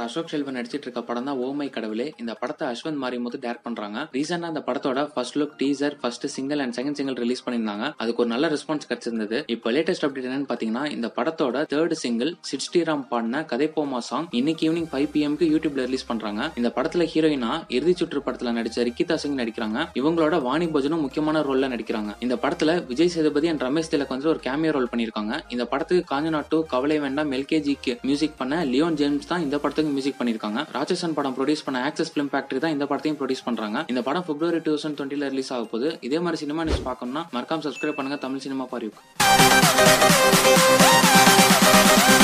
director Ashok Selvan நடிச்சிட்டு இருக்க படம் தான் ஓமை கடவுளே இந்த படத்தை அஸ்வந்த் மாரிமுத்து டைரக்ட் பண்றாங்க ரீசெண்டா அந்த படத்தோட first look teaser first single and second single release பண்ணிருந்தாங்க அதுக்கு ஒரு நல்ல ரெஸ்பான்ஸ் கிடைச்சிருந்தது இப்போ லேட்டஸ்ட் அப்டேட் என்னன்னு பாத்தீங்கன்னா இந்த படத்தோட தேர்ட் சிங்கிள் சிட்ஸ்டிராம் பாடின கதை போமா சாங் இன்னைக்கு ஈவினிங் ஃபைவ் பிஎம்க்கு யூடியூப்ல ரிலீஸ் பண்றாங்க இந்த படத்துல ஹீரோயினா இறுதி சுற்று படத்துல நடிச்ச ரிக்கிதா சிங் நடிக்கிறாங்க இவங்களோட வாணி போஜனும் முக்கியமான ரோல்ல நடிக்கிறாங்க இந்த படத்துல விஜய் சேதுபதி அண்ட் ரமேஷ் திலக் வந்து ஒரு கேமியோ ரோல் பண்ணிருக்காங்க இந்த படத்துக்கு காஞ்சனா டூ கவலை வேண்டாம் எல்கேஜிக்கு மியூசிக் பண்ண லியோன் ஜேம்ஸ் தான் இந்த படத்துக்கு மியூசிக் பண்ணிருக்காங்க ராட்சசன் படம் ப்ரொடியூஸ் பண்ண ஆக்சஸ் பிலிம் ஃபேக்டரி தான் இந்த படத்தையும் ப்ரொடியூஸ் பண்றாங்க இந்த படம் பிப்ரவரி டூ தௌசண்ட் டுவெண்ட்டில ரிலீஸ் ஆக போகுது இதே மாதிரி சினிமா நியூஸ் பார்க்கணும்னா மறக்காம சப்ஸ்கிரைப் பண்ணுங்க தமிழ் சினிமா பாரியூக்கு